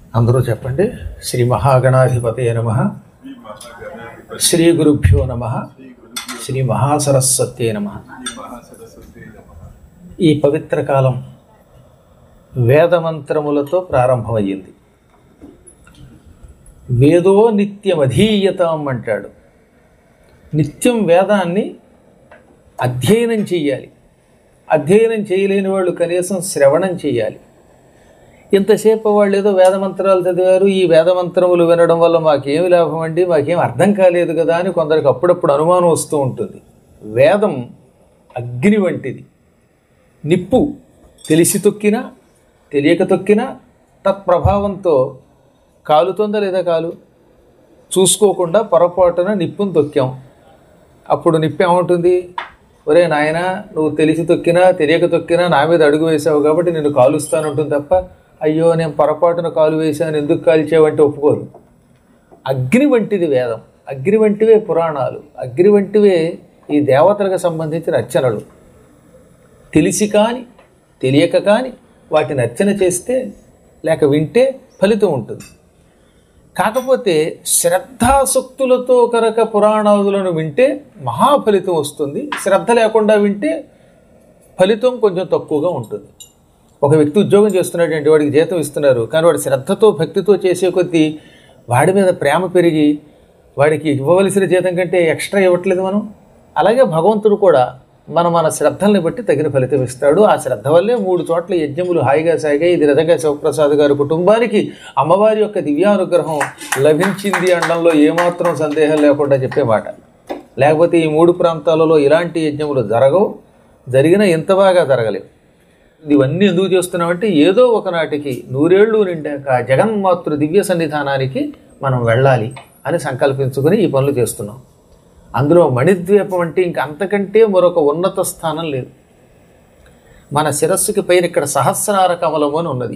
అందరూ చెప్పండి శ్రీ మహాగణాధిపతయ నమ శ్రీ గురుభ్యో నమ శ్రీ మహాసరస్వత్యే నమ ఈ పవిత్ర కాలం వేదమంత్రములతో ప్రారంభమయ్యింది వేదో నిత్యమధీయతాం అంటాడు నిత్యం వేదాన్ని అధ్యయనం చెయ్యాలి అధ్యయనం చేయలేని వాళ్ళు కనీసం శ్రవణం చేయాలి ఇంతసేపు వాళ్ళు ఏదో వేదమంత్రాలు చదివారు ఈ వేదమంత్రములు వినడం వల్ల మాకేమి లాభం అండి మాకేం అర్థం కాలేదు కదా అని కొందరికి అప్పుడప్పుడు అనుమానం వస్తూ ఉంటుంది వేదం అగ్ని వంటిది నిప్పు తెలిసి తొక్కినా తెలియక తొక్కినా తత్ప్రభావంతో కాలుతుందా లేదా కాలు చూసుకోకుండా పొరపాటున నిప్పును తొక్కాం అప్పుడు నిప్పు ఏముంటుంది ఒరే నాయన నువ్వు తెలిసి తొక్కినా తెలియక తొక్కినా నా మీద అడుగు వేసావు కాబట్టి నేను కాలుస్తానంటుంది తప్ప అయ్యో నేను పొరపాటున కాలు వేశాను ఎందుకు కాల్చావంటే ఒప్పుకోదు అగ్ని వంటిది వేదం అగ్ని వంటివే పురాణాలు అగ్ని వంటివే ఈ దేవతలకు సంబంధించిన అర్చనలు తెలిసి కానీ తెలియక కానీ వాటిని అర్చన చేస్తే లేక వింటే ఫలితం ఉంటుంది కాకపోతే శ్రద్ధాసక్తులతో కనుక పురాణాదులను వింటే మహాఫలితం వస్తుంది శ్రద్ధ లేకుండా వింటే ఫలితం కొంచెం తక్కువగా ఉంటుంది ఒక వ్యక్తి ఉద్యోగం చేస్తున్నాడంటే వాడికి జీతం ఇస్తున్నారు కానీ వాడు శ్రద్ధతో భక్తితో చేసే కొద్దీ వాడి మీద ప్రేమ పెరిగి వాడికి ఇవ్వవలసిన జీతం కంటే ఎక్స్ట్రా ఇవ్వట్లేదు మనం అలాగే భగవంతుడు కూడా మన మన శ్రద్ధల్ని బట్టి తగిన ఫలితం ఇస్తాడు ఆ శ్రద్ధ వల్లే మూడు చోట్ల యజ్ఞములు హాయిగా సాగాయి ఇది నిజంగా శివప్రసాద్ గారి కుటుంబానికి అమ్మవారి యొక్క దివ్యానుగ్రహం లభించింది అనడంలో ఏమాత్రం సందేహం లేకుండా చెప్పే మాట లేకపోతే ఈ మూడు ప్రాంతాలలో ఇలాంటి యజ్ఞములు జరగవు జరిగినా ఇంత బాగా జరగలేవు ఇవన్నీ ఎందుకు చేస్తున్నామంటే ఏదో ఒకనాటికి నూరేళ్లు నిండాక ఆ జగన్మాతృ దివ్య సన్నిధానానికి మనం వెళ్ళాలి అని సంకల్పించుకుని ఈ పనులు చేస్తున్నాం అందులో మణిద్వీపం అంటే ఇంక అంతకంటే మరొక ఉన్నత స్థానం లేదు మన శిరస్సుకి పైన ఇక్కడ సహస్రార కమలము అని ఉన్నది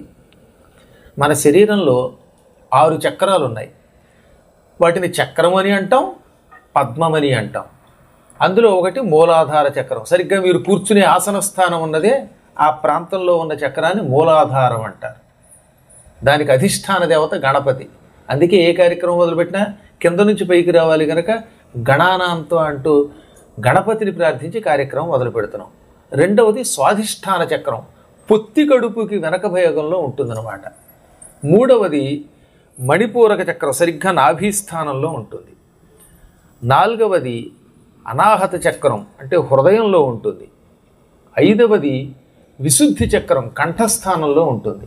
మన శరీరంలో ఆరు చక్రాలు ఉన్నాయి వాటిని చక్రం అని అంటాం పద్మమని అంటాం అందులో ఒకటి మూలాధార చక్రం సరిగ్గా మీరు కూర్చునే ఆసన స్థానం ఉన్నదే ఆ ప్రాంతంలో ఉన్న చక్రాన్ని మూలాధారం అంటారు దానికి అధిష్టాన దేవత గణపతి అందుకే ఏ కార్యక్రమం మొదలుపెట్టినా కింద నుంచి పైకి రావాలి కనుక గణానాంతో అంటూ గణపతిని ప్రార్థించి కార్యక్రమం మొదలు పెడుతున్నాం రెండవది స్వాధిష్టాన చక్రం పొత్తి కడుపుకి వెనక భయోగంలో ఉంటుందన్నమాట మూడవది మణిపూరక చక్రం సరిగ్గా నాభీస్థానంలో ఉంటుంది నాలుగవది అనాహత చక్రం అంటే హృదయంలో ఉంటుంది ఐదవది విశుద్ధి చక్రం కంఠస్థానంలో ఉంటుంది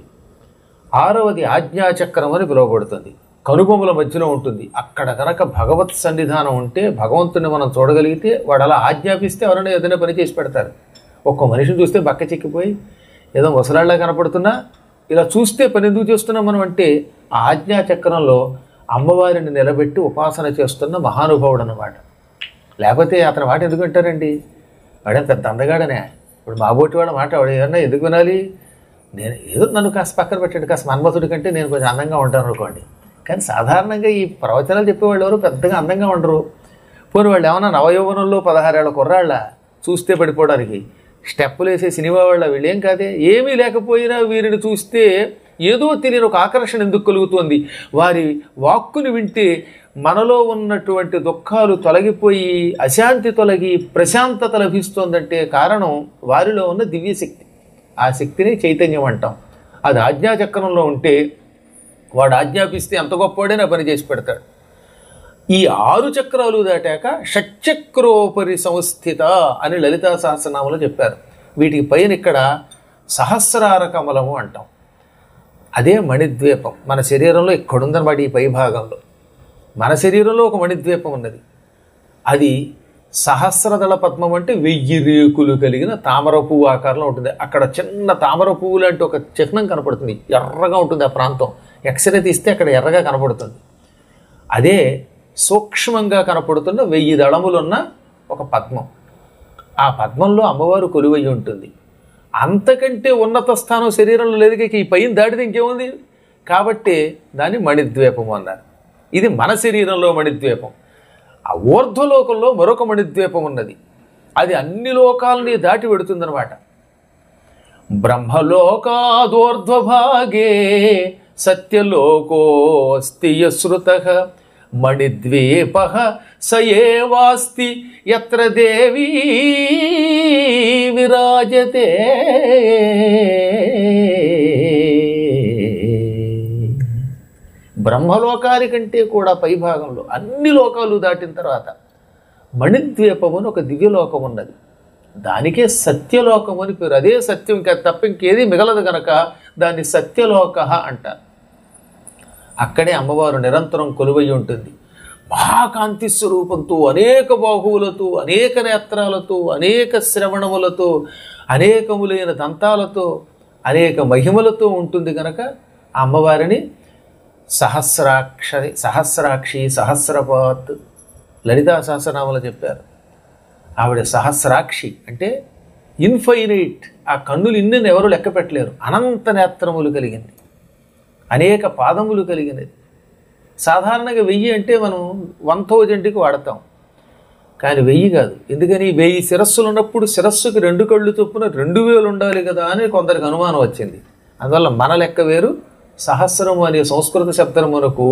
ఆరవది ఆజ్ఞాచక్రం అని పిలువబడుతుంది కనుబొమ్మల మధ్యలో ఉంటుంది అక్కడ కనుక భగవత్ సన్నిధానం ఉంటే భగవంతుని మనం చూడగలిగితే వాడు అలా ఆజ్ఞాపిస్తే ఎవరైనా ఏదైనా పని చేసి పెడతారు ఒక్క మనిషిని చూస్తే బక్క చిక్కిపోయి ఏదో ముసలాళ్ళ కనపడుతున్నా ఇలా చూస్తే పని ఎందుకు చేస్తున్నాం మనం అంటే ఆ ఆజ్ఞాచక్రంలో అమ్మవారిని నిలబెట్టి ఉపాసన చేస్తున్న మహానుభావుడు అన్నమాట లేకపోతే అతని మాట ఎందుకు వింటారండి వాడే పెద్ద అందగాడనే ఇప్పుడు మా బోటి వాడు మాట వాడు ఏమన్నా ఎందుకు వినాలి నేను ఏదో నన్ను కాస్త పక్కన పెట్టండి కాస్త మన్మథుడి కంటే నేను కొంచెం అందంగా ఉంటాను అనుకోండి కానీ సాధారణంగా ఈ ప్రవచనాలు చెప్పేవాళ్ళు ఎవరు పెద్దగా అందంగా ఉండరు పోనీ వాళ్ళు ఏమన్నా నవయౌవనంలో పదహారేళ్ల కుర్రాళ్ళ చూస్తే పడిపోవడానికి స్టెప్పులు వేసే సినిమా వాళ్ళ వీళ్ళేం కాదే ఏమీ లేకపోయినా వీరిని చూస్తే ఏదో తెలియని ఒక ఆకర్షణ ఎందుకు కలుగుతోంది వారి వాక్కుని వింటే మనలో ఉన్నటువంటి దుఃఖాలు తొలగిపోయి అశాంతి తొలగి ప్రశాంతత లభిస్తోందంటే కారణం వారిలో ఉన్న దివ్యశక్తి ఆ శక్తిని చైతన్యం అంటాం అది ఆజ్ఞాచక్రంలో ఉంటే వాడు ఆజ్ఞాపిస్తే ఎంత గొప్పవాడైనా పని చేసి పెడతాడు ఈ ఆరు చక్రాలు దాటాక షట్చక్రోపరి సంస్థిత అని లలితా సహస్రనామంలో చెప్పారు వీటికి పైన ఇక్కడ సహస్రార కమలము అంటాం అదే మణిద్వీపం మన శరీరంలో ఇక్కడుందన్నమాట ఈ పై భాగంలో మన శరీరంలో ఒక మణిద్వీపం ఉన్నది అది సహస్రదళ పద్మం అంటే వెయ్యి రేకులు కలిగిన తామర పువ్వు ఆకారంలో ఉంటుంది అక్కడ చిన్న తామర పువ్వు లాంటి ఒక చిహ్నం కనపడుతుంది ఎర్రగా ఉంటుంది ఆ ప్రాంతం ఎక్స్రే తీస్తే అక్కడ ఎర్రగా కనపడుతుంది అదే సూక్ష్మంగా కనపడుతున్న వెయ్యి దళములున్న ఒక పద్మం ఆ పద్మంలో అమ్మవారు కొలువై ఉంటుంది అంతకంటే ఉన్నత స్థానం శరీరంలో లేదు ఇక ఈ పైన దాటితే ఇంకేముంది కాబట్టి దాన్ని మణిద్వీపం అన్నారు ఇది మన శరీరంలో మణిద్వీపం ఆ ఊర్ధ్వలోకంలో మరొక మణిద్వీపం ఉన్నది అది అన్ని లోకాలని దాటి పెడుతుందనమాట బ్రహ్మలోకాదోర్ధ్వభాగే సత్యలోకోస్తి యశ్రుత మణిద్వీప స ఏవాస్తి ఎత్ర దేవీ విరాజతే బ్రహ్మలోకాని కంటే కూడా పైభాగంలో అన్ని లోకాలు దాటిన తర్వాత మణిద్వీపం అని ఒక దివ్యలోకం ఉన్నది దానికే సత్యలోకం అని పేరు అదే సత్యం ఇంకా తప్ప ఇంకేది మిగలదు గనక దాన్ని సత్యలోక అంటారు అక్కడే అమ్మవారు నిరంతరం కొలువై ఉంటుంది మహాకాంతి స్వరూపంతో అనేక బాహువులతో అనేక నేత్రాలతో అనేక శ్రవణములతో అనేకములైన దంతాలతో అనేక మహిమలతో ఉంటుంది కనుక ఆ అమ్మవారిని సహస్రాక్ష సహస్రాక్షి సహస్రపాత్ లలితా సహస్రనామలు చెప్పారు ఆవిడ సహస్రాక్షి అంటే ఇన్ఫైనైట్ ఆ కన్నులు ఇన్నెన్ని ఎవరు లెక్క పెట్టలేరు అనంత నేత్రములు కలిగింది అనేక పాదములు కలిగినది సాధారణంగా వెయ్యి అంటే మనం వన్ థౌజండ్కి వాడతాం కానీ వెయ్యి కాదు ఎందుకని వెయ్యి శిరస్సులు ఉన్నప్పుడు శిరస్సుకి రెండు కళ్ళు చొప్పున రెండు వేలు ఉండాలి కదా అని కొందరికి అనుమానం వచ్చింది అందువల్ల మన లెక్క వేరు సహస్రము అనే సంస్కృత శబ్దమునకు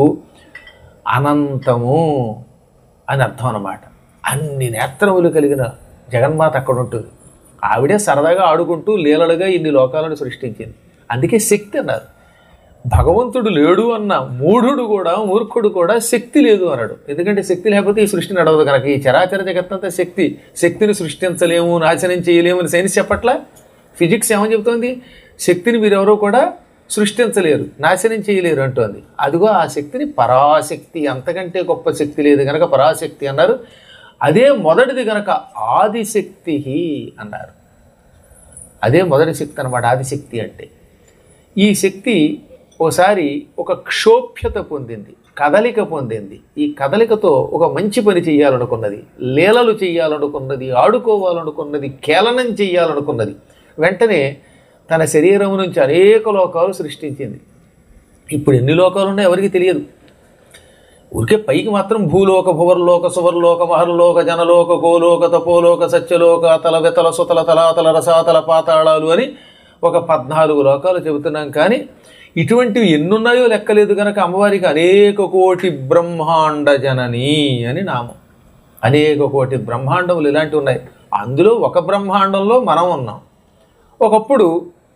అనంతము అని అర్థం అన్నమాట అన్ని నేత్రములు కలిగిన జగన్మాత అక్కడ ఉంటుంది ఆవిడే సరదాగా ఆడుకుంటూ లీలలుగా ఇన్ని లోకాలను సృష్టించింది అందుకే శక్తి అన్నారు భగవంతుడు లేడు అన్న మూఢుడు కూడా మూర్ఖుడు కూడా శక్తి లేదు అన్నాడు ఎందుకంటే శక్తి లేకపోతే ఈ సృష్టి నడవదు కనుక ఈ చరాచర జగత్తంతా శక్తి శక్తిని సృష్టించలేము నాశనం చేయలేము అని సైన్స్ చెప్పట్లా ఫిజిక్స్ ఏమని చెబుతోంది శక్తిని మీరెవరూ కూడా సృష్టించలేరు నాశనం చేయలేరు అంటోంది అదిగో ఆ శక్తిని పరాశక్తి అంతకంటే గొప్ప శక్తి లేదు గనక పరాశక్తి అన్నారు అదే మొదటిది గనక ఆదిశక్తి అన్నారు అదే మొదటి శక్తి అనమాట ఆదిశక్తి అంటే ఈ శక్తి ఓసారి ఒక క్షోభ్యత పొందింది కదలిక పొందింది ఈ కదలికతో ఒక మంచి పని చేయాలనుకున్నది లీలలు చేయాలనుకున్నది ఆడుకోవాలనుకున్నది కేలనం చేయాలనుకున్నది వెంటనే తన శరీరం నుంచి అనేక లోకాలు సృష్టించింది ఇప్పుడు ఎన్ని లోకాలు ఉన్నాయో ఎవరికి తెలియదు ఊరికే పైకి మాత్రం భూలోక భువర్లోక సువర్లోక మహర్లోక జనలోక గోలోక తపోలోక సత్యలోక తల వెతల సుతల తలాతల రసాతల పాతాళాలు అని ఒక పద్నాలుగు లోకాలు చెబుతున్నాం కానీ ఇటువంటివి ఎన్నున్నాయో లెక్కలేదు కనుక అమ్మవారికి అనేక కోటి బ్రహ్మాండ జనని అని నామం అనేక కోటి బ్రహ్మాండములు ఇలాంటివి ఉన్నాయి అందులో ఒక బ్రహ్మాండంలో మనం ఉన్నాం ఒకప్పుడు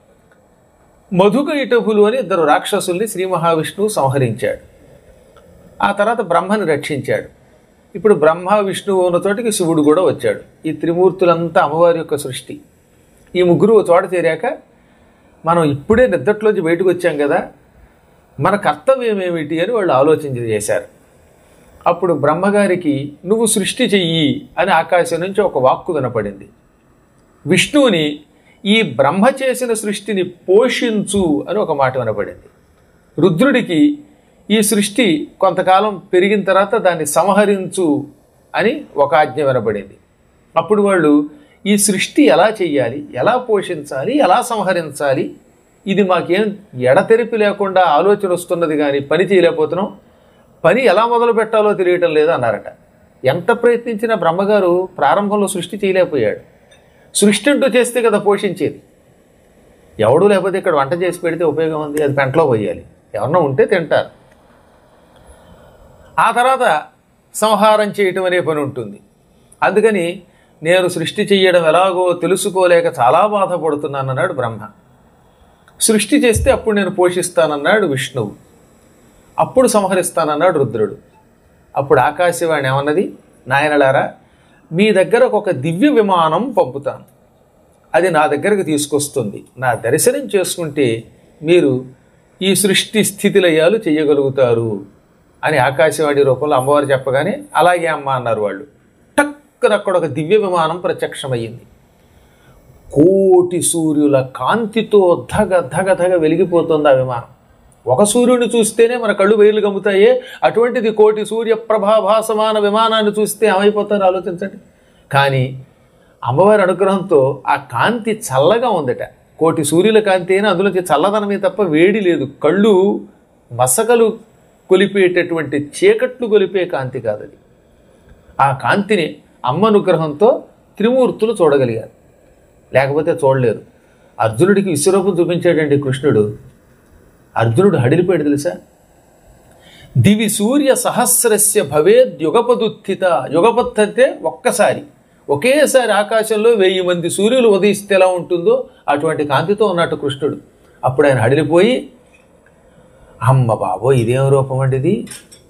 మధుకైటభులు అని ఇద్దరు రాక్షసుల్ని శ్రీ మహావిష్ణువు సంహరించాడు ఆ తర్వాత బ్రహ్మని రక్షించాడు ఇప్పుడు బ్రహ్మ విష్ణువు ఉన్న చోటికి శివుడు కూడా వచ్చాడు ఈ త్రిమూర్తులంతా అమ్మవారి యొక్క సృష్టి ఈ ముగ్గురు ఓ చోట చేరాక మనం ఇప్పుడే నిద్రలోంచి బయటకు వచ్చాం కదా మన కర్తవ్యం ఏమిటి అని వాళ్ళు ఆలోచన చేశారు అప్పుడు బ్రహ్మగారికి నువ్వు సృష్టి చెయ్యి అని ఆకాశం నుంచి ఒక వాక్కు వినపడింది విష్ణువుని ఈ బ్రహ్మ చేసిన సృష్టిని పోషించు అని ఒక మాట వినపడింది రుద్రుడికి ఈ సృష్టి కొంతకాలం పెరిగిన తర్వాత దాన్ని సంహరించు అని ఒక ఆజ్ఞ వినపడింది అప్పుడు వాళ్ళు ఈ సృష్టి ఎలా చెయ్యాలి ఎలా పోషించాలి ఎలా సంహరించాలి ఇది మాకేం ఎడతెరిపి లేకుండా ఆలోచన వస్తున్నది కానీ పని చేయలేకపోతున్నాం పని ఎలా మొదలు పెట్టాలో తెలియటం లేదు అన్నారట ఎంత ప్రయత్నించినా బ్రహ్మగారు ప్రారంభంలో సృష్టి చేయలేకపోయాడు సృష్టి అంటూ చేస్తే కదా పోషించేది ఎవడు లేకపోతే ఇక్కడ వంట చేసి పెడితే ఉపయోగం ఉంది అది పెంటలో పోయాలి ఎవరన్నా ఉంటే తింటారు ఆ తర్వాత సంహారం చేయటం అనే పని ఉంటుంది అందుకని నేను సృష్టి చెయ్యడం ఎలాగో తెలుసుకోలేక చాలా బాధపడుతున్నాను అన్నాడు బ్రహ్మ సృష్టి చేస్తే అప్పుడు నేను పోషిస్తానన్నాడు విష్ణువు అప్పుడు సంహరిస్తానన్నాడు రుద్రుడు అప్పుడు ఆకాశవాణి ఏమన్నది నాయనలారా మీ దగ్గర ఒక దివ్య విమానం పంపుతాను అది నా దగ్గరకు తీసుకొస్తుంది నా దర్శనం చేసుకుంటే మీరు ఈ సృష్టి స్థితిలయాలు చేయగలుగుతారు అని ఆకాశవాణి రూపంలో అమ్మవారు చెప్పగానే అలాగే అమ్మ అన్నారు వాళ్ళు టక్కున అక్కడ ఒక దివ్య విమానం ప్రత్యక్షమయ్యింది కోటి సూర్యుల కాంతితో ధగ ధగ ధగ వెలిగిపోతుంది ఆ విమానం ఒక సూర్యుని చూస్తేనే మన కళ్ళు వేలు గమ్ముతాయే అటువంటిది కోటి సూర్య ప్రభాభాసమాన విమానాన్ని చూస్తే ఏమైపోతారో ఆలోచించండి కానీ అమ్మవారి అనుగ్రహంతో ఆ కాంతి చల్లగా ఉందట కోటి సూర్యుల కాంతి అయినా అందులోంచి చల్లదనమే తప్ప వేడి లేదు కళ్ళు మసకలు కొలిపేటటువంటి చీకట్లు కొలిపే కాంతి కాదు అది ఆ కాంతిని అమ్మ అనుగ్రహంతో త్రిమూర్తులు చూడగలిగారు లేకపోతే చూడలేరు అర్జునుడికి విశ్వరూపం చూపించాడండి కృష్ణుడు అర్జునుడు హడిలిపోయాడు తెలుసా దివి సూర్య సహస్రస్య భవేద్ యుగపదుత్థిత యుగపత్ అంటే ఒక్కసారి ఒకేసారి ఆకాశంలో వెయ్యి మంది సూర్యులు ఉదయిస్తే ఎలా ఉంటుందో అటువంటి కాంతితో ఉన్నట్టు కృష్ణుడు అప్పుడు ఆయన హడిలిపోయి అమ్మ బాబో ఇదేం రూపం అండి ఇది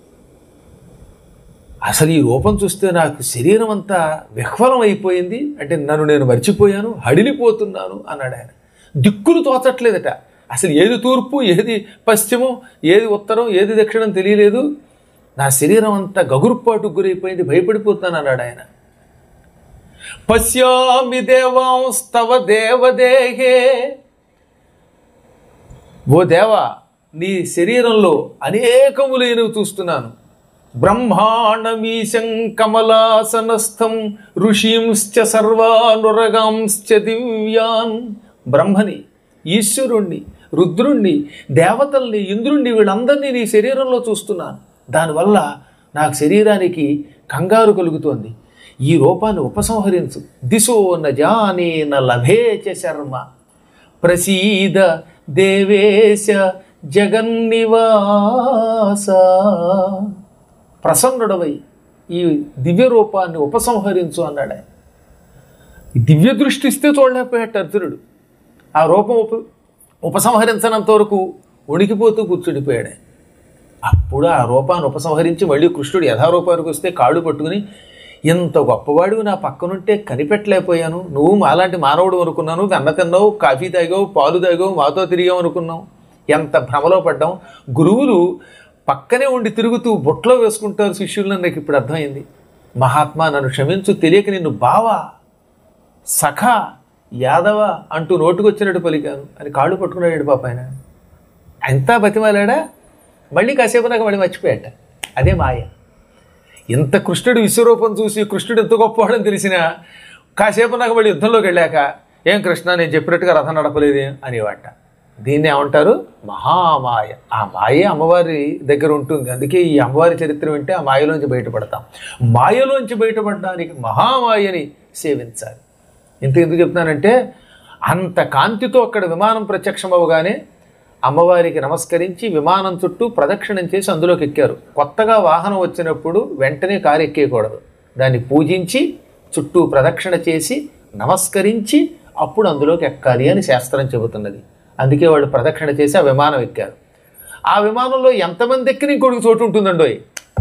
అసలు ఈ రూపం చూస్తే నాకు శరీరం అంతా విహ్వలం అయిపోయింది అంటే నన్ను నేను మర్చిపోయాను హడిలిపోతున్నాను అన్నాడు ఆయన దిక్కులు తోచట్లేదట అసలు ఏది తూర్పు ఏది పశ్చిమం ఏది ఉత్తరం ఏది దక్షిణం తెలియలేదు నా శరీరం అంతా గగురుపాటుకు గురైపోయింది భయపడిపోతాను అన్నాడు ఆయన పశ్యామి దేవాంస్తవ దేవదేహే ఓ దేవా నీ శరీరంలో అనేకములైనవి చూస్తున్నాను బ్రహ్మాండమీశం కమలాసనస్థం ఋషీంశ్చ సర్వానురగాంశ్చ దివ్యాన్ బ్రహ్మని ఈశ్వరుణ్ణి రుద్రుణ్ణి దేవతల్ని ఇంద్రుణ్ణి వీళ్ళందరినీ నీ శరీరంలో చూస్తున్నాను దానివల్ల నాకు శరీరానికి కంగారు కలుగుతోంది ఈ రూపాన్ని ఉపసంహరించు దిశో న జానే న లభేచ శర్మ ప్రసీద దేవేశ జగన్నివాస ప్రసన్నుడవై ఈ దివ్య రూపాన్ని ఉపసంహరించు అన్నాడు ఆయన ఈ దివ్య దృష్టి ఇస్తే చూడలేకపోయాడు అర్జునుడు ఆ రూపం ఉప ఉపసంహరించనంత వరకు ఉణికిపోతూ కూర్చుండిపోయాడు ఆయన. అప్పుడు ఆ రూపాన్ని ఉపసంహరించి మళ్ళీ కృష్ణుడు యథారూపానికి వస్తే కాళ్ళు పట్టుకుని ఇంత గొప్పవాడు నా పక్కనుంటే కనిపెట్టలేకపోయాను నువ్వు మాలాంటి మానవుడు అనుకున్నాను వెన్న తిన్నావు కాఫీ తాగావు పాలు తాగావు మాతో తిరిగావు అనుకున్నావు ఎంత భ్రమలో పడ్డాం గురువులు పక్కనే ఉండి తిరుగుతూ బొట్లో వేసుకుంటారు శిష్యులను నాకు ఇప్పుడు అర్థమైంది మహాత్మా నన్ను క్షమించు తెలియక నిన్ను బావా సఖ యాదవ అంటూ నోటుకొచ్చినట్టు పలికాను అని కాళ్ళు పట్టుకున్నాడు పాప ఆయన అంతా బతిమాలాడా మళ్ళీ కాసేపు నాకు మళ్ళీ మర్చిపోయాట అదే మాయ ఇంత కృష్ణుడు విశ్వరూపం చూసి కృష్ణుడు ఎంత గొప్పవాడని తెలిసినా కాసేపు నాకు మళ్ళీ యుద్ధంలోకి వెళ్ళాక ఏం కృష్ణ నేను చెప్పినట్టుగా రథం నడపలేదే అనేవాట దీన్ని ఏమంటారు మహామాయ ఆ మాయే అమ్మవారి దగ్గర ఉంటుంది అందుకే ఈ అమ్మవారి చరిత్ర వింటే ఆ మాయలోంచి బయటపడతాం మాయలోంచి బయటపడడానికి మహామాయని సేవించాలి ఇంత ఎందుకు చెప్తున్నానంటే అంత కాంతితో అక్కడ విమానం ప్రత్యక్షం అవ్వగానే అమ్మవారికి నమస్కరించి విమానం చుట్టూ ప్రదక్షిణం చేసి అందులోకి ఎక్కారు కొత్తగా వాహనం వచ్చినప్పుడు వెంటనే కారు ఎక్కేయకూడదు దాన్ని పూజించి చుట్టూ ప్రదక్షిణ చేసి నమస్కరించి అప్పుడు అందులోకి ఎక్కాలి అని శాస్త్రం చెబుతున్నది అందుకే వాళ్ళు ప్రదక్షిణ చేసి ఆ విమానం ఎక్కారు ఆ విమానంలో ఎంతమంది ఎక్కిన ఇంకొకటి చోటు ఉంటుందండోయ్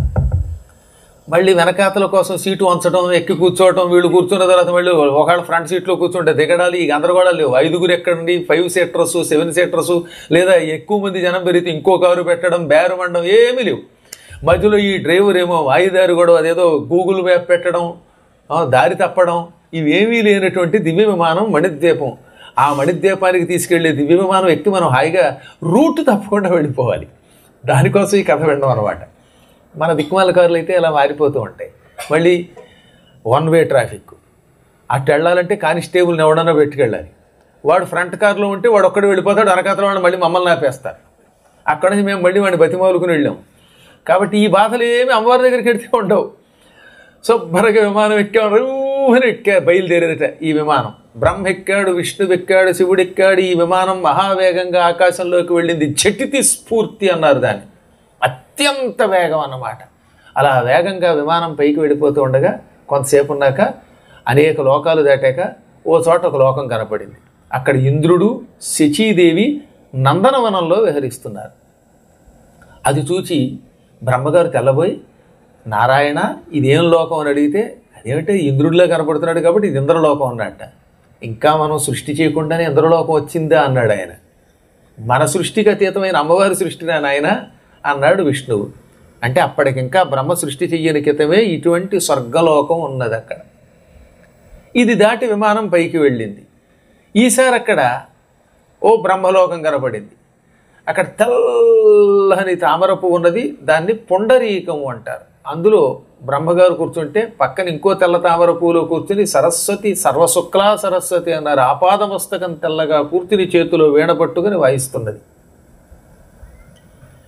మళ్ళీ వెనకాతల కోసం సీటు వంచడం ఎక్కి కూర్చోవడం వీళ్ళు కూర్చున్న తర్వాత మళ్ళీ ఒకవేళ ఫ్రంట్ సీట్లో కూర్చుంటే దిగడాలి ఈ గందరగోళాలు లేవు ఐదుగురు ఎక్కడండి ఫైవ్ సీటర్స్ సెవెన్ సీటర్స్ లేదా ఎక్కువ మంది జనం పెరిగితే ఇంకో కారు పెట్టడం బేరు మండడం ఏమీ లేవు మధ్యలో ఈ డ్రైవర్ ఏమో వాయిదారి కూడా అదేదో గూగుల్ మ్యాప్ పెట్టడం ఆ, దారి తప్పడం ఇవేమీ లేనటువంటి దివ్య విమానం మణిద్వీపం ఆ మణిద్వీపానికి తీసుకెళ్లే దివ్య విమానం ఎక్కి మనం హాయిగా రూట్ తప్పకుండా వెళ్ళిపోవాలి దానికోసం ఈ కథ వినడం అనమాట మన దిక్మాల కార్లు అయితే ఇలా మారిపోతూ ఉంటాయి మళ్ళీ వన్ వే ట్రాఫిక్ అటు వెళ్ళాలంటే కానిస్టేబుల్ని ఎవడన్నా పెట్టుకెళ్ళాలి వాడు ఫ్రంట్ కార్లో ఉంటే వాడు ఒక్కడు వెళ్ళిపోతాడు వెనకాతల వాడు మళ్ళీ మమ్మల్ని ఆపేస్తారు అక్కడ నుంచి మేము మళ్ళీ వాడిని బతిమాలుకుని వెళ్ళాం కాబట్టి ఈ బాధలు ఏమి అమ్మవారి దగ్గరికి వెడితే ఉండవు శుభ్రంగా విమానం ఎక్కాడు రూహని ఎక్కా బయలుదేరేదట ఈ విమానం బ్రహ్మ ఎక్కాడు విష్ణువు ఎక్కాడు శివుడు ఎక్కాడు ఈ విమానం మహావేగంగా ఆకాశంలోకి వెళ్ళింది జటితి స్ఫూర్తి అన్నారు దాన్ని అత్యంత వేగం అన్నమాట అలా వేగంగా విమానం పైకి వెళ్ళిపోతూ ఉండగా కొంతసేపు ఉన్నాక అనేక లోకాలు దాటాక ఓ చోట ఒక లోకం కనపడింది అక్కడ ఇంద్రుడు శచీదేవి నందనవనంలో విహరిస్తున్నారు అది చూచి బ్రహ్మగారు తెల్లబోయి నారాయణ ఇదేం లోకం అని అడిగితే అదేమిటే ఇంద్రుడిలో కనపడుతున్నాడు కాబట్టి ఇది ఇంద్రలోకం అన్నట్ట ఇంకా మనం సృష్టి చేయకుండానే ఇంద్రలోకం వచ్చిందా అన్నాడు ఆయన మన సృష్టికి అతీతమైన అమ్మవారి సృష్టినా నాయన అన్నాడు విష్ణువు అంటే అప్పటికింకా బ్రహ్మ సృష్టి చెయ్యని క్రితమే ఇటువంటి స్వర్గలోకం ఉన్నది అక్కడ ఇది దాటి విమానం పైకి వెళ్ళింది ఈసారి అక్కడ ఓ బ్రహ్మలోకం కనపడింది అక్కడ తెల్లని తామర పువ్వు ఉన్నది దాన్ని పొండరీకము అంటారు అందులో బ్రహ్మగారు కూర్చుంటే పక్కన ఇంకో తెల్ల తామర పువ్వులో కూర్చుని సరస్వతి సర్వశుక్లా సరస్వతి అన్నారు ఆపాదమస్తకం తెల్లగా కూర్చుని చేతిలో వీణ పట్టుకుని వాయిస్తున్నది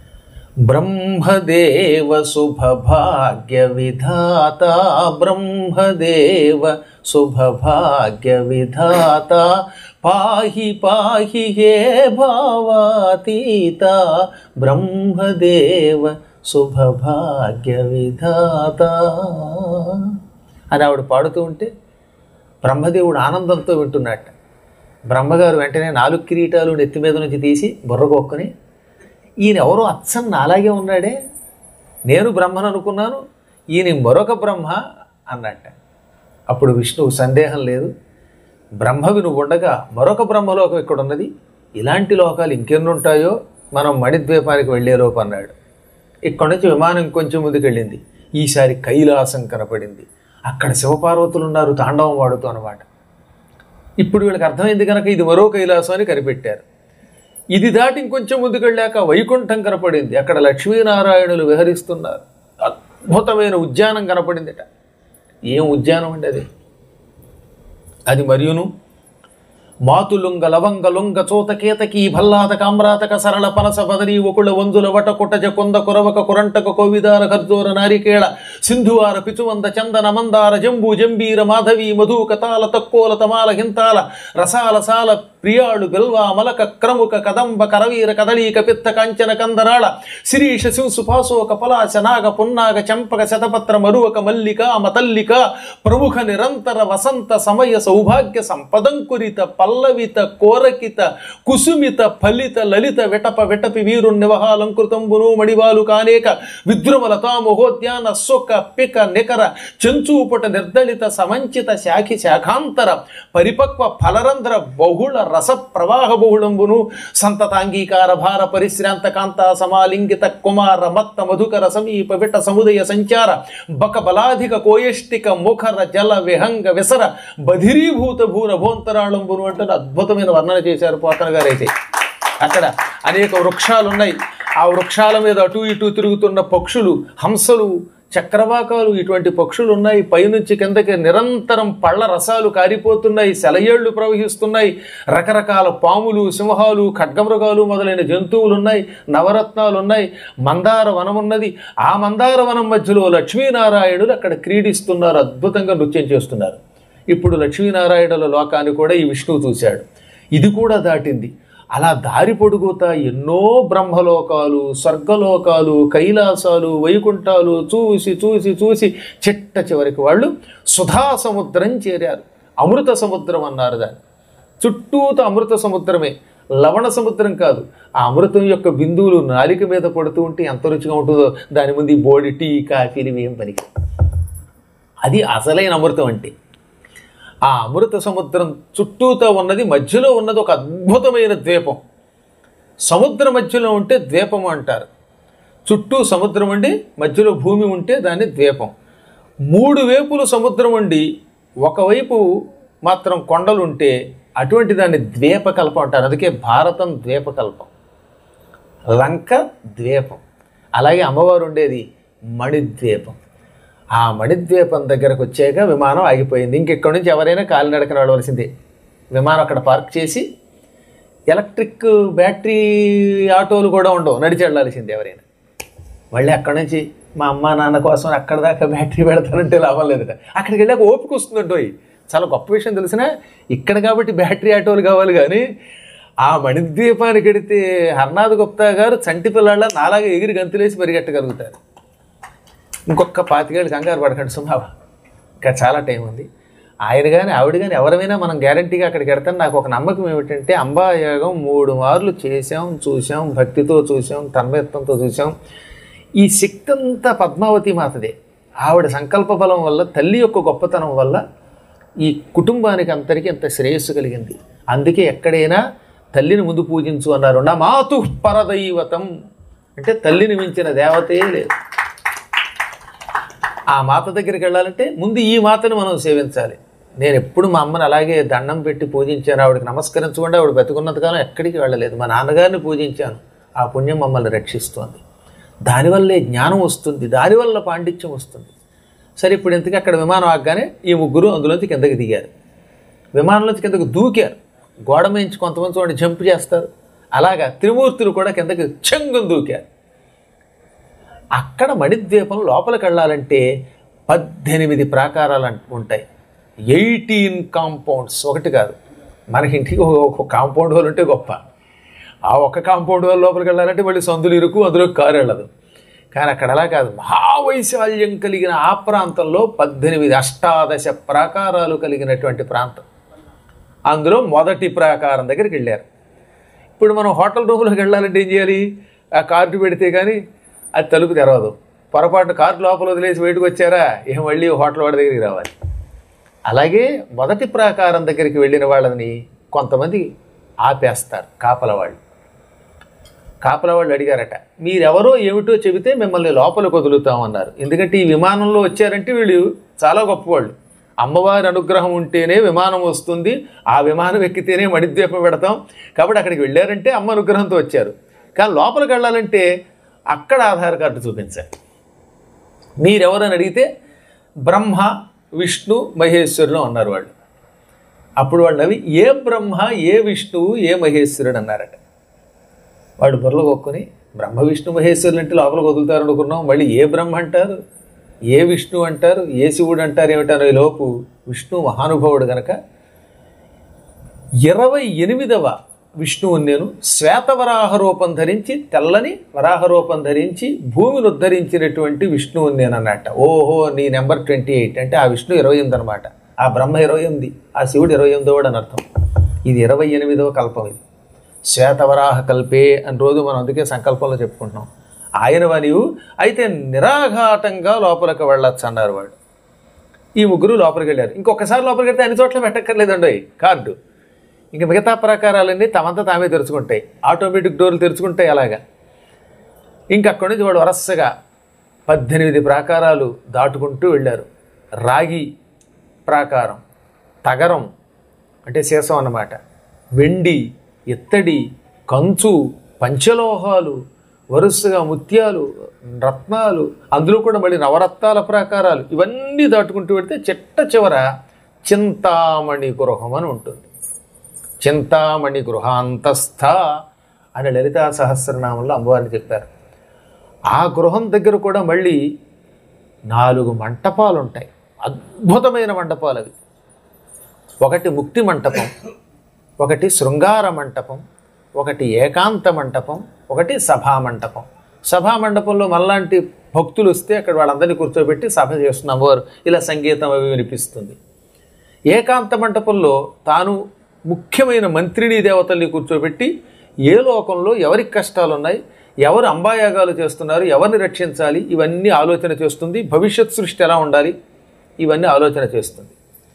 బ్రహ్మదేవ శుభభాగ్య విధాత బ్రహ్మదేవ శుభభాగ్య విధాత పాహి పాహి హే భావాతీత బ్రహ్మదేవ శుభభాగ్య విధాత అని ఆవిడ పాడుతూ ఉంటే బ్రహ్మదేవుడు ఆనందంతో వింటున్నట్ట బ్రహ్మగారు వెంటనే నాలుగు కిరీటాలు నెత్తి మీద నుంచి తీసి బుర్రగొక్కుని ఈయన ఎవరో అచ్చన్న అలాగే ఉన్నాడే నేను బ్రహ్మను అనుకున్నాను ఈయన మరొక బ్రహ్మ అన్నట్ట అప్పుడు విష్ణువు సందేహం లేదు బ్రహ్మవి నువ్వు ఉండగా మరొక బ్రహ్మలోకం ఇక్కడ ఉన్నది ఇలాంటి లోకాలు ఇంకెన్ని ఉంటాయో మనం మణిద్వీపానికి వెళ్ళేలోపు అన్నాడు ఇక్కడ నుంచి విమానం కొంచెం ముందుకు వెళ్ళింది ఈసారి కైలాసం కనపడింది అక్కడ శివపార్వతులు ఉన్నారు తాండవం వాడుతూ అనమాట ఇప్పుడు వీళ్ళకి అర్థమైంది కనుక ఇది మరో కైలాసం అని కనిపెట్టారు ఇది దాటి ఇంకొంచెం ముందుకు వెళ్ళాక వైకుంఠం కనపడింది అక్కడ లక్ష్మీనారాయణులు విహరిస్తున్నారు అద్భుతమైన ఉద్యానం కనపడిందిట ఏం ఉద్యానం అండి అది అది మరియును మాతులుంగ లవంగ లొంగ చోతకేతకి భల్లాత కామ్రాతక సరళ పనస బదరి ఒకుళ వంజుల వట కుటజ కొంద కురవక కురంటక కోవిదార ఖర్జూర నారికేళ సింధువార పిచువంద చందన మందార జంబూ జంబీర మాధవి మధుక తాల తక్కోల తమాల హింతాల రసాల సాల ప్రియాళు గల్వ మలక క్రముక కదంబ కరవీర కదళీక పిత్త కాంచన కందరాళ శిరీష శింసు పాసోక పలాశ నాగ పున్నాగ చంపక శతపత్ర మరువక మల్లిక మతల్లిక ప్రముఖ నిరంతర వసంత సమయ సౌభాగ్య సంపదంకురిత పల్లవిత కోరకిత కుసుమిత ఫలిత లలిత విటప విటపి వీరు నివహాలంకృతంబును మడివాలు కానేక విద్రుమలతా మహోద్యాన సొక్క పిక నికర చెంచూపుట నిర్దళిత సమంచిత శాఖి శాఖాంతర పరిపక్వ ఫలరంధ్ర బహుళ రస ప్రవాహ బహుళంబును సంతతాంగీకార భార పరిశ్రాంత కాంత సమాలింగిత కుమార మత్త మధుకర సమీప విట సముదయ సంచార బక బలాధిక కోయష్టిక ముఖర జల విహంగ విసర బధిరీభూత భూర భోంతరాళంబును అంటే అద్భుతమైన వర్ణన చేశారు పోతన గారైతే అక్కడ అనేక వృక్షాలు ఉన్నాయి ఆ వృక్షాల మీద అటు ఇటు తిరుగుతున్న పక్షులు హంసలు చక్రవాకాలు ఇటువంటి పక్షులు ఉన్నాయి పైనుంచి కిందకి నిరంతరం పళ్ళ రసాలు కారిపోతున్నాయి సెలయేళ్లు ప్రవహిస్తున్నాయి రకరకాల పాములు సింహాలు ఖడ్గమృగాలు మొదలైన జంతువులు ఉన్నాయి నవరత్నాలు ఉన్నాయి మందార వనం ఉన్నది ఆ మందార వనం మధ్యలో లక్ష్మీనారాయణులు అక్కడ క్రీడిస్తున్నారు అద్భుతంగా నృత్యం చేస్తున్నారు ఇప్పుడు లక్ష్మీనారాయణుల లోకాన్ని కూడా ఈ విష్ణువు చూశాడు ఇది కూడా దాటింది అలా దారి పొడుగుతా ఎన్నో బ్రహ్మలోకాలు స్వర్గలోకాలు కైలాసాలు వైకుంఠాలు చూసి చూసి చూసి చిట్ట చివరికి వాళ్ళు సుధా సముద్రం చేరారు అమృత సముద్రం అన్నారు దాన్ని చుట్టూత అమృత సముద్రమే లవణ సముద్రం కాదు ఆ అమృతం యొక్క బిందువులు నాలిక మీద పడుతూ ఉంటే ఎంత రుచిగా ఉంటుందో దాని ముందు ఈ బోడి టీ కాఫీలు ఏం పనికి అది అసలైన అమృతం అంటే ఆ అమృత సముద్రం చుట్టూతో ఉన్నది మధ్యలో ఉన్నది ఒక అద్భుతమైన ద్వీపం సముద్ర మధ్యలో ఉంటే ద్వీపం అంటారు చుట్టూ సముద్రం ఉండి మధ్యలో భూమి ఉంటే దాన్ని ద్వీపం మూడు వైపులు సముద్రం ఉండి ఒకవైపు మాత్రం కొండలు ఉంటే అటువంటి దాన్ని ద్వీపకల్పం అంటారు అందుకే భారతం ద్వీపకల్పం లంక ద్వీపం అలాగే అమ్మవారు ఉండేది మణిద్వీపం ఆ మణిద్వీపం దగ్గరకు వచ్చాక విమానం ఆగిపోయింది ఇంకెక్కడి నుంచి ఎవరైనా కాలినడక నడవలసిందే విమానం అక్కడ పార్క్ చేసి ఎలక్ట్రిక్ బ్యాటరీ ఆటోలు కూడా ఉండవు నడిచి వెళ్ళాల్సిందే ఎవరైనా మళ్ళీ అక్కడి నుంచి మా అమ్మ నాన్న కోసం అక్కడ దాకా బ్యాటరీ పెడతానంటే లాభం లేదట అక్కడికి వెళ్ళాక ఓపిక వస్తుందంటోయ్ చాలా గొప్ప విషయం తెలిసిన ఇక్కడ కాబట్టి బ్యాటరీ ఆటోలు కావాలి కానీ ఆ మణిద్వీపానికి వెడితే హర్నాథ్ గుప్తా గారు చంటి పిల్లాళ్ళ నాలాగా ఎగిరి గంతులేసి పరిగెట్టగలుగుతారు ఇంకొక పాతికేళ్ళు కంగారు పడకండి సుమావ ఇంకా చాలా టైం ఉంది ఆయన కానీ ఆవిడ కానీ ఎవరైనా మనం గ్యారంటీగా అక్కడికి వెడతాం నాకు ఒక నమ్మకం ఏమిటంటే అంబాయోగం మూడు మార్లు చేసాం చూసాం భక్తితో చూసాం తన్మయత్వంతో చూసాం ఈ శక్తి అంతా పద్మావతి మాతదే ఆవిడ సంకల్ప బలం వల్ల తల్లి యొక్క గొప్పతనం వల్ల ఈ కుటుంబానికి అంతరికి ఎంత శ్రేయస్సు కలిగింది అందుకే ఎక్కడైనా తల్లిని ముందు పూజించు అన్నారు నా మాతు పరదైవతం అంటే తల్లిని మించిన దేవతే లేదు ఆ మాత దగ్గరికి వెళ్ళాలంటే ముందు ఈ మాతను మనం సేవించాలి నేను ఎప్పుడు మా అమ్మని అలాగే దండం పెట్టి పూజించాను ఆవిడకి నమస్కరించకుండా ఆవిడ బతుకున్నంతకాలం ఎక్కడికి వెళ్ళలేదు మా నాన్నగారిని పూజించాను ఆ పుణ్యం మమ్మల్ని రక్షిస్తోంది దానివల్లే జ్ఞానం వస్తుంది దానివల్ల పాండిత్యం వస్తుంది సరే ఇప్పుడు ఇంతకీ అక్కడ విమానం ఆగగానే ఈ ముగ్గురు అందులోంచి కిందకి దిగారు విమానంలోంచి కిందకి దూకారు గోడ మించి కొంతమంది చూడండి జంప్ చేస్తారు అలాగా త్రిమూర్తులు కూడా కిందకి చెంగుని దూకారు అక్కడ మణిద్వీపం లోపలికి వెళ్ళాలంటే పద్దెనిమిది ప్రాకారాలు అంట- ఉంటాయి ఎయిటీన్ కాంపౌండ్స్ ఒకటి కాదు మనకి ఇంటికి ఒక- ఒక కాంపౌండ్ వాళ్ళు ఉంటే గొప్ప ఆ ఒక్క కాంపౌండ్ వాళ్ళ లోపలికి వెళ్ళాలంటే మళ్ళీ సందులు ఇరుకు అందులో కారు వెళ్ళదు కానీ అక్కడ అలా కాదు మహావైశాల్యం కలిగిన ఆ ప్రాంతంలో పద్దెనిమిది అష్టాదశ ప్రాకారాలు కలిగినటువంటి ప్రాంతం అందులో మొదటి ప్రాకారం దగ్గరికి వెళ్ళారు ఇప్పుడు మనం హోటల్ రూమ్లోకి వెళ్ళాలంటే ఏం చేయాలి ఆ కార్డు పెడితే కానీ అది తలుపు తెరవదు పొరపాటున కార్డు లోపల వదిలేసి బయటకు వచ్చారా ఏం మళ్ళీ హోటల్ వాడి దగ్గరికి రావాలి అలాగే మొదటి ప్రాకారం దగ్గరికి వెళ్ళిన వాళ్ళని కొంతమంది ఆపేస్తారు కాపల వాళ్ళు కాపల వాళ్ళు అడిగారట మీరెవరో ఏమిటో చెబితే మిమ్మల్ని లోపలికి వదులుతామన్నారు ఎందుకంటే ఈ విమానంలో వచ్చారంటే వీళ్ళు చాలా గొప్పవాళ్ళు అమ్మవారి అనుగ్రహం ఉంటేనే విమానం వస్తుంది ఆ విమానం ఎక్కితేనే మణిద్వీపం పెడతాం కాబట్టి అక్కడికి వెళ్ళారంటే అమ్మ అనుగ్రహంతో వచ్చారు కానీ లోపలికి వెళ్ళాలంటే అక్కడ ఆధార్ కార్డు చూపించాలి మీరెవరని అడిగితే బ్రహ్మ విష్ణు మహేశ్వరులు అన్నారు వాళ్ళు అప్పుడు వాళ్ళు నవ్వి ఏ బ్రహ్మ ఏ విష్ణువు ఏ మహేశ్వరుడు అన్నారట వాడు బుర్రలు కొక్కుని బ్రహ్మ విష్ణు మహేశ్వరులు అంటే లోపలికి వదులుతారు అనుకున్నాం మళ్ళీ ఏ బ్రహ్మ అంటారు ఏ విష్ణు అంటారు ఏ శివుడు అంటారు ఏమిటారు ఈ లోపు విష్ణు మహానుభావుడు గనక ఇరవై ఎనిమిదవ విష్ణువుని నేను శ్వేతవరాహ రూపం ధరించి తెల్లని వరాహ రూపం ధరించి భూమిని ఉద్ధరించినటువంటి విష్ణువుని నేను అన్నట్ట ఓహో నీ నెంబర్ ట్వంటీ ఎయిట్ అంటే ఆ విష్ణు ఇరవై ఎనిమిది అనమాట ఆ బ్రహ్మ ఇరవై ఎనిమిది ఆ శివుడు ఇరవై ఎనిమిదోడు అని అర్థం ఇది ఇరవై ఎనిమిదవ కల్పం ఇది శ్వేతవరాహ కల్పే అని రోజు మనం అందుకే సంకల్పంలో చెప్పుకుంటున్నాం ఆయన నీవు అయితే నిరాఘాటంగా లోపలికి వెళ్ళొచ్చు అన్నారు వాడు ఈ ముగ్గురు లోపలికి వెళ్ళారు ఇంకొకసారి లోపలికి వెళ్తే అన్ని చోట్ల పెట్టక్కర్లేదండి కార్డు ఇంక మిగతా ప్రకారాలన్నీ తమంతా తామే తెరుచుకుంటాయి ఆటోమేటిక్ డోర్లు తెరుచుకుంటాయి అలాగా ఇంక అక్కడి నుంచి వాడు వరసగా పద్దెనిమిది ప్రాకారాలు దాటుకుంటూ వెళ్ళారు రాగి ప్రాకారం తగరం అంటే శేషం అన్నమాట వెండి ఇత్తడి కంచు పంచలోహాలు వరుసగా ముత్యాలు రత్నాలు అందులో కూడా మళ్ళీ నవరత్నాల ప్రాకారాలు ఇవన్నీ దాటుకుంటూ వెడితే చిట్ట చివర చింతామణి గృహం అని ఉంటుంది చింతామణి గృహాంతస్థ అని లలితా సహస్రనామంలో అమ్మవారిని చెప్పారు ఆ గృహం దగ్గర కూడా మళ్ళీ నాలుగు మంటపాలు ఉంటాయి అద్భుతమైన మంటపాలు అవి ఒకటి ముక్తి మంటపం ఒకటి శృంగార మంటపం ఒకటి ఏకాంత మంటపం ఒకటి సభా మంటపం సభా మండపంలో మళ్ళాంటి భక్తులు వస్తే అక్కడ వాళ్ళందరినీ కూర్చోబెట్టి సభ చేస్తున్న అమ్మవారు ఇలా సంగీతం అవి వినిపిస్తుంది ఏకాంత మంటపంలో తాను ముఖ్యమైన మంత్రిని దేవతల్ని కూర్చోబెట్టి ఏ లోకంలో ఎవరికి కష్టాలు ఉన్నాయి ఎవరు అంబాయాగాలు చేస్తున్నారు ఎవరిని రక్షించాలి ఇవన్నీ ఆలోచన చేస్తుంది భవిష్యత్ సృష్టి ఎలా ఉండాలి ఇవన్నీ ఆలోచన చేస్తుంది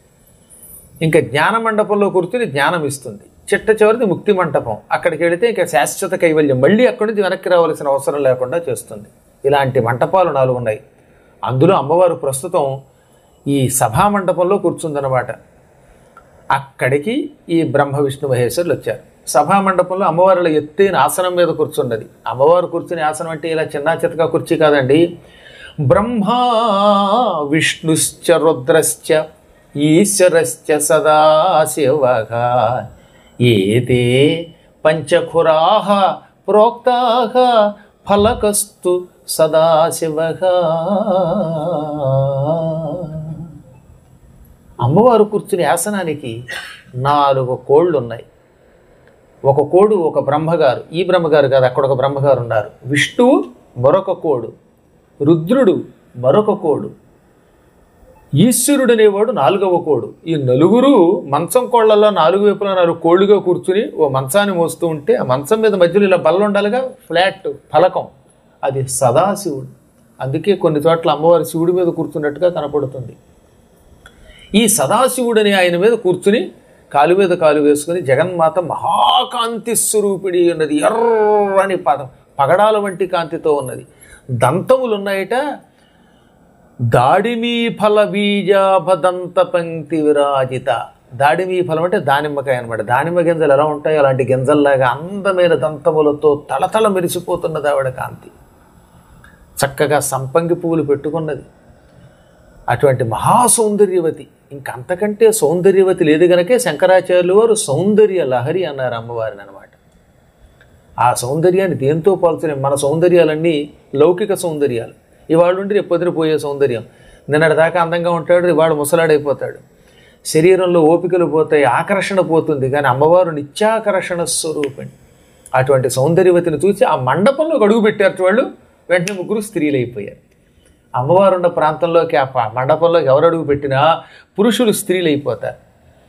ఇంకా జ్ఞాన మండపంలో కూర్చుని జ్ఞానం ఇస్తుంది చిట్ట చివరిది ముక్తి మంటపం అక్కడికి వెళితే ఇంకా శాశ్వత కైవల్యం మళ్ళీ అక్కడి నుంచి వెనక్కి రావాల్సిన అవసరం లేకుండా చేస్తుంది ఇలాంటి మంటపాలు నాలుగు ఉన్నాయి అందులో అమ్మవారు ప్రస్తుతం ఈ సభా మండపంలో కూర్చుందన్నమాట అక్కడికి ఈ బ్రహ్మ విష్ణు మహేశ్వరులు వచ్చారు సభా మండపంలో అమ్మవారుల ఎత్తైన ఆసనం మీద కూర్చున్నది అమ్మవారు కూర్చునే ఆసనం అంటే ఇలా చిన్న చితక కుర్చీ కాదండి బ్రహ్మా విష్ణుశ్చ రుద్రశ్చ ఈశ్వరశ్చ సదాశివగా ఏతే పంచఖురాహ ప్రోక్తాహ ఫలకస్తు సదాశివగా అమ్మవారు కూర్చుని ఆసనానికి నాలుగు కోళ్ళు ఉన్నాయి ఒక కోడు ఒక బ్రహ్మగారు ఈ బ్రహ్మగారు కాదు అక్కడ ఒక బ్రహ్మగారు ఉన్నారు విష్ణువు మరొక కోడు రుద్రుడు మరొక కోడు ఈశ్వరుడు అనేవాడు నాలుగవ కోడు ఈ నలుగురు మంచం కోళ్లలో నాలుగు వైపులా నాలుగు కోళ్ళుగా కూర్చుని ఓ మంచాన్ని మోస్తూ ఉంటే ఆ మంచం మీద మధ్యలో ఇలా బల్ల ఉండాలిగా ఫ్లాట్ ఫలకం అది సదాశివుడు అందుకే కొన్ని చోట్ల అమ్మవారి శివుడి మీద కూర్చున్నట్టుగా కనపడుతుంది ఈ సదాశివుడని ఆయన మీద కూర్చుని కాలు మీద కాలు వేసుకుని జగన్మాత మహాకాంతి స్వరూపిణి ఉన్నది ఎర్రని పద పగడాల వంటి కాంతితో ఉన్నది దంతములు ఉన్నాయట దాడిమీ ఫల బీజాభదంత పంక్తి విరాజిత దాడిమీ ఫలం అంటే దానిమ్మకాయ అనమాట దానిమ్మ గింజలు ఎలా ఉంటాయో అలాంటి గింజల్లాగా అందమైన దంతములతో తళతళ మెరిసిపోతున్నది ఆవిడ కాంతి చక్కగా సంపంగి పువ్వులు పెట్టుకున్నది అటువంటి మహాసౌందర్యవతి ఇంకంతకంటే సౌందర్యవతి లేదు గనకే శంకరాచార్యులు వారు సౌందర్య లహరి అన్నారు అమ్మవారిని అనమాట ఆ సౌందర్యాన్ని దేంతో పోల్చలేం మన సౌందర్యాలన్నీ లౌకిక సౌందర్యాలు ఇవాళ ఉండి రేపు పొద్దున పోయే సౌందర్యం నిన్నటిదాకా అందంగా ఉంటాడు ఇవాళ ముసలాడైపోతాడు శరీరంలో ఓపికలు పోతాయి ఆకర్షణ పోతుంది కానీ అమ్మవారు నిత్యాకర్షణ స్వరూపండి అటువంటి సౌందర్యవతిని చూసి ఆ మండపంలో అడుగు పెట్టారు వాళ్ళు వెంటనే ముగ్గురు స్త్రీలు అయిపోయారు అమ్మవారు ఉన్న ప్రాంతంలోకి ఆ ప- మండపంలోకి ఎవరు అడుగు పెట్టినా పురుషులు స్త్రీలు అయిపోతారు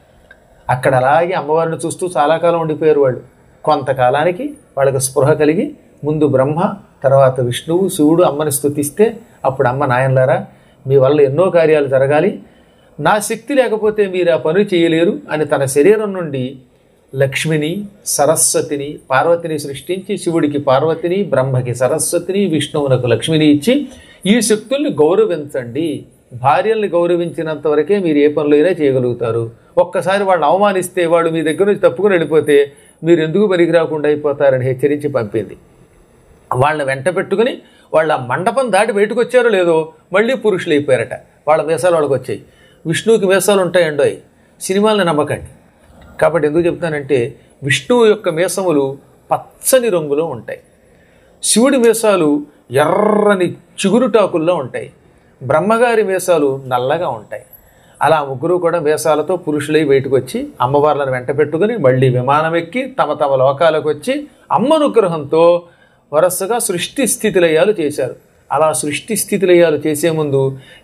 అక్కడ అలాగే అమ్మవారిని చూస్తూ చాలా కాలం ఉండిపోయారు వాళ్ళు కొంతకాలానికి వాళ్ళకి స్పృహ కలిగి ముందు బ్రహ్మ తర్వాత విష్ణువు శివుడు అమ్మని స్తుతిస్తే అప్పుడు అమ్మ నాయనలారా మీ వల్ల ఎన్నో కార్యాలు జరగాలి నా శక్తి లేకపోతే మీరు ఆ పని చేయలేరు అని తన శరీరం నుండి లక్ష్మిని సరస్వతిని పార్వతిని సృష్టించి శివుడికి పార్వతిని బ్రహ్మకి సరస్వతిని విష్ణువునకు లక్ష్మిని ఇచ్చి ఈ శక్తుల్ని గౌరవించండి భార్యల్ని గౌరవించినంత వరకే మీరు ఏ పనులైనా చేయగలుగుతారు ఒక్కసారి వాళ్ళని అవమానిస్తే వాళ్ళు మీ దగ్గర నుంచి తప్పుకుని వెళ్ళిపోతే మీరు ఎందుకు పనికి రాకుండా అయిపోతారని హెచ్చరించి పంపింది వాళ్ళని వెంట పెట్టుకుని వాళ్ళ మండపం దాటి బయటకు వచ్చారో లేదో మళ్ళీ పురుషులు అయిపోయారట వాళ్ళ మీసాలు వాళ్ళకి వచ్చాయి విష్ణువుకి మీసాలు ఉంటాయండోయ్ సినిమాలను నమ్మకండి కాబట్టి ఎందుకు చెప్తానంటే విష్ణువు యొక్క మీసములు పచ్చని రంగులో ఉంటాయి శివుడి మీసాలు ఎర్రని చిగురుటాకుల్లో ఉంటాయి బ్రహ్మగారి మీసాలు నల్లగా ఉంటాయి అలా ముగ్గురు కూడా మీసాలతో పురుషులై బయటకు వచ్చి అమ్మవార్లను వెంట పెట్టుకుని మళ్ళీ విమానం ఎక్కి తమ తమ లోకాలకు వచ్చి అమ్మ అనుగ్రహంతో వరుసగా సృష్టి స్థితిలయాలు చేశారు అలా సృష్టి స్థితిలయాలు చేసే ముందు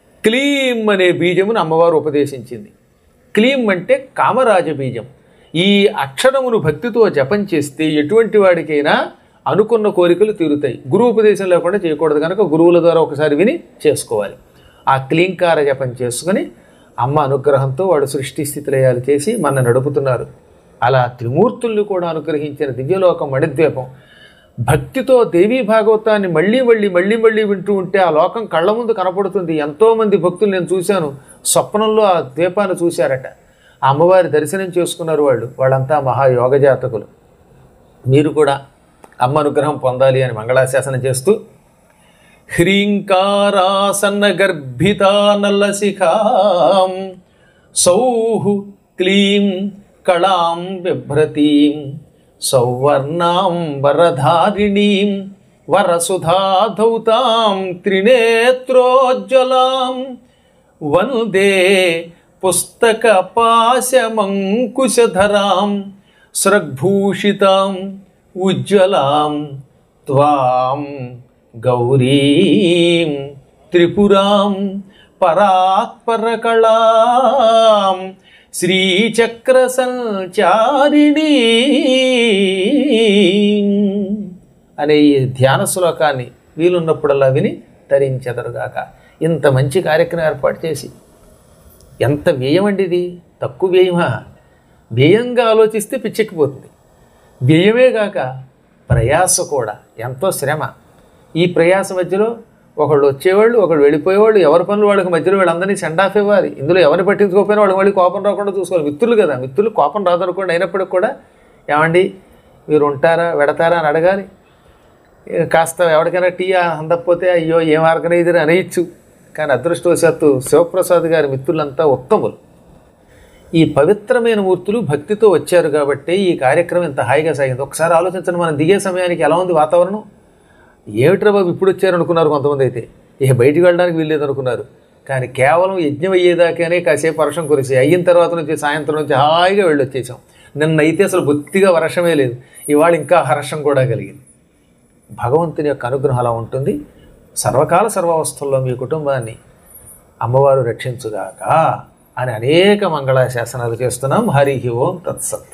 క్లీం అనే బీజమును అమ్మవారు ఉపదేశించింది క్లీం అంటే కామరాజ బీజం ఈ అక్షరమును భక్తితో జపం చేస్తే ఎటువంటి వాడికైనా అనుకున్న కోరికలు తీరుతాయి గురువు ఉపదేశం లేకుండా చేయకూడదు కనుక గురువుల ద్వారా ఒకసారి విని చేసుకోవాలి ఆ క్లీంకార జపం చేసుకుని అమ్మ అనుగ్రహంతో వాడు సృష్టి స్థితిలయాలు చేసి మన నడుపుతున్నారు అలా త్రిమూర్తుల్ని కూడా అనుగ్రహించిన దివ్యలోకం మణిద్వీపం భక్తితో దేవీ భాగవతాన్ని మళ్ళీ మళ్ళీ మళ్ళీ మళ్ళీ వింటూ ఉంటే ఆ లోకం కళ్ళ ముందు కనపడుతుంది ఎంతోమంది భక్తులు నేను చూశాను స్వప్నంలో ఆ ద్వీపాన్ని చూశారట ఆ అమ్మవారి దర్శనం చేసుకున్నారు వాళ్ళు వాళ్ళంతా మహాయోగ జాతకులు మీరు కూడా అమ్మ అనుగ్రహం పొందాలి అని మంగళాశాసనం చేస్తూ హ్రీంకారాసన్న గర్భితానలశిఖాం సౌః క్లీం కళాం బిభ్రతీం సౌవర్ణాం వరధారిణీం వరసుధాధౌతాం త్రినేత్రోజ్వలాం వందే పుస్తకపాశమంకుశధరాం స్రగ్భూషితాం ఉజ్వలాం త్వాం గౌరీం త్రిపురాం పరాత్పరకళాం శ్రీచక్ర సంచారిణీ అనే ఈ ధ్యాన శ్లోకాన్ని వీలున్నప్పుడల్లా విని తరించెదరుగాక ఇంత మంచి కార్యక్రమం ఏర్పాటు చేసి ఎంత వ్యయం అండి ఇది తక్కువ వ్యయమా వ్యయంగా ఆలోచిస్తే పిచ్చెక్కిపోతుంది వ్యయమే కాక ప్రయాస కూడా ఎంతో శ్రమ ఈ ప్రయాస మధ్యలో ఒకళ్ళు వచ్చేవాళ్ళు ఒకళ్ళు వెళ్ళిపోయేవాళ్ళు ఎవరి పనులు వాళ్ళకి మధ్యలో వీళ్ళందరినీ సెండ్ ఆఫ్ ఇవ్వాలి ఇందులో ఎవరిని పట్టించుకోకపోయినా వాళ్ళకి మళ్ళీ కోపం రాకుండా చూసుకోవాలి మిత్రులు కదా మిత్రులు కోపం రాదనుకోండి అయినప్పటికి కూడా ఏమండి మీరు ఉంటారా వెడతారా అని అడగాలి ఏ కాస్త ఎవరికైనా టీ అందకపోతే అయ్యో ఏం ఆర్గనైజర్ అనేయచ్చు కానీ అదృష్టవశాత్తు శివప్రసాద్ గారి మిత్రులంతా ఉత్తములు ఈ పవిత్రమైన మూర్తులు భక్తితో వచ్చారు కాబట్టి ఈ కార్యక్రమం ఇంత హాయిగా సాగింది ఒకసారి ఆలోచించండి మనం దిగే సమయానికి ఎలా ఉంది వాతావరణం ఏమిట్రా బాబు ఇప్పుడు వచ్చారు అనుకున్నారు కొంతమంది అయితే ఇక బయటికి వెళ్ళడానికి వీల్లేదు అనుకున్నారు కానీ కేవలం యజ్ఞం అయ్యేదాకానే కాసేపు వర్షం కురిసి అయిన తర్వాత నుంచి సాయంత్రం నుంచి హాయిగా వెళ్ళి వచ్చేసాం నిన్న అయితే అసలు బొత్తిగా వర్షమే లేదు ఇవాళ ఇంకా హర్షం కూడా కలిగింది భగవంతుని యొక్క అనుగ్రహం అలా ఉంటుంది సర్వకాల సర్వావస్థల్లో మీ కుటుంబాన్ని అమ్మవారు రక్షించుగాక అని అనేక మంగళ శాసనాలు చేస్తున్నాం హరి ఓం తత్సత్